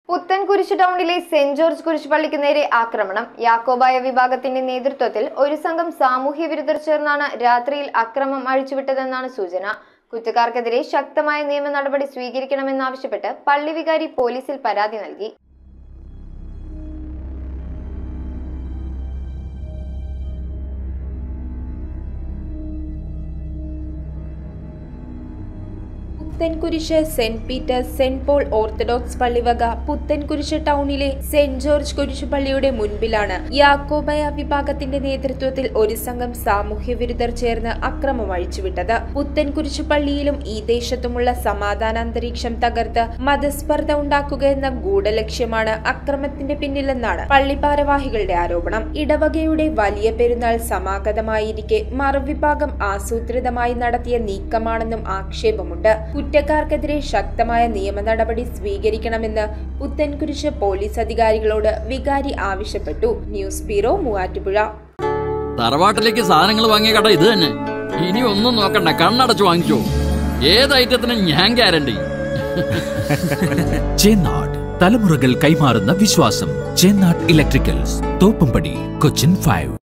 പുത്തൻകുരിശ് ടൗണിലെ Saint George കുരിശുപള്ളിക്ക് നേരെ ആക്രമണം യാക്കോബായ വിഭാഗത്തിന്റെ നേതൃത്വത്തിൽ ഒരു സംഘം സാമൂഹ്യ വിരുദ്ധർ ചേർന്നാണ് രാത്രിയിൽ അക്രമം അഴിച്ചുവിട്ടതെന്നാണ് സൂചന കുറ്റക്കാർക്കെതിരെ ശക്തമായ നിയമ നടപടി സ്വീകരിക്കണമെന്നാവശ്യപ്പെട്ട് പള്ളി വികാരി പോലീസിൽ പരാതി നൽകി Puthenkurish Saint Peter's Saint Paul Orthodox പള്ളിവക പുത്തൻകുരിശ് ടൗണിലെ സെന്റ് ജോർജ് കുരിശുപള്ളിയുടെ മുൻപിലാണ് യാക്കോബയ വിഭാഗത്തിന്റെ നേതൃത്വത്തിൽ ഒരു സംഘം സാമൂഹ്യ വിരുദ്ധർ ചേർന്ന് അക്രമം അഴിച്ചുവിട്ടത് പുത്തൻകുരിശ് പള്ളിയിലും ഈ ദേശത്തുമുള്ള സമാധാന അന്തരീക്ഷം തകർത്ത് മതസ്പർദ്ധ ഉണ്ടാക്കുക എന്ന ഗൂഢലക്ഷ്യമാണ് അക്രമത്തിന്റെ പിന്നിലെന്നാണ് പള്ളി ഭാരവാഹികളുടെ ആരോപണം ഇടവകയുടെ വലിയ പെരുന്നാൾ സമാഗതമായിരിക്കെ മറുവിഭാഗം ആസൂത്രിതമായി നടത്തിയ നീക്കമാണെന്നും ആക്ഷേപമുണ്ട് കുറ്റക്കാർക്കെതിരെ ശക്തമായ നിയമ നടപടി സ്വീകരിക്കണമെന്ന് പുത്തൻകുരിശ് പോലീസ് അധികാരികളോട് വികാരി ആവശ്യപ്പെട്ടു ന്യൂസ് ബ്യൂറോ മൂവാറ്റുപുഴ തറവാട്ടിലേക്ക് സാധനങ്ങൾ വാങ്ങിയ കട ഇത് തന്നെ ഇനി ഒന്നും നോക്കണ്ട കണ്ണടച്ചു വാങ്ങിച്ചോ ഏത് ഐറ്റത്തിനും ഞാൻ ഗ്യാരണ്ടി ചേന്നാട് തലമുറകൾ കൈമാറുന്ന വിശ്വാസം ചേന്നാട് ഇലക്ട്രിക്കൽസ് തോപ്പുംപടി കൊച്ചിൻ ഫൈവ്